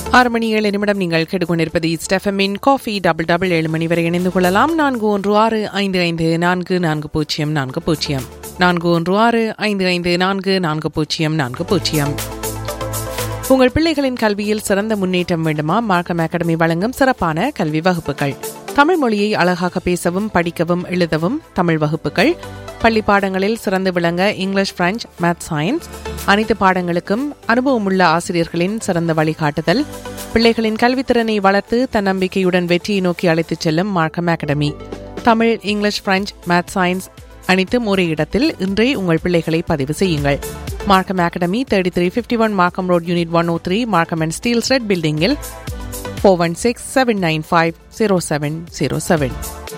ஆறு மணி ஏழு நிமிடம் நீங்கள் கேட்டுக்கொண்டிருப்பது ஸ்டெஃபமின் காஃபி டபுள் டபுள் ஏழு மணி வரை இணைந்து கொள்ளலாம் நான்கு ஒன்று ஆறு ஐந்து ஐந்து நான்கு நான்கு பூஜ்ஜியம் நான்கு பூஜ்ஜியம் நான்கு ஒன்று ஆறு ஐந்து ஐந்து நான்கு நான்கு பூஜ்ஜியம் நான்கு பூஜ்ஜியம் உங்கள் பிள்ளைகளின் கல்வியில் சிறந்த முன்னேற்றம் வேண்டுமா மார்க்கம் அகாடமி வழங்கும் சிறப்பான கல்வி வகுப்புகள் தமிழ் மொழியை அழகாக பேசவும் படிக்கவும் எழுதவும் தமிழ் வகுப்புகள் பள்ளி பாடங்களில் சிறந்து விளங்க இங்கிலீஷ் பிரெஞ்சு மேத் சயின்ஸ் அனைத்து பாடங்களுக்கும் அனுபவமுள்ள ஆசிரியர்களின் சிறந்த வழிகாட்டுதல் பிள்ளைகளின் கல்வித்திறனை வளர்த்து தன்னம்பிக்கையுடன் வெற்றியை நோக்கி அழைத்துச் செல்லும் Markham academy Tamil English French math science அனைத்தும் ஒரே இடத்தில் இன்றே உங்கள் பிள்ளைகளை பதிவு செய்யுங்கள் Markham academy thirty three fifty one Markham road unit one O three Markham and Steeles red பில்டிங்கில் four one six seven nine five zero seven zero seven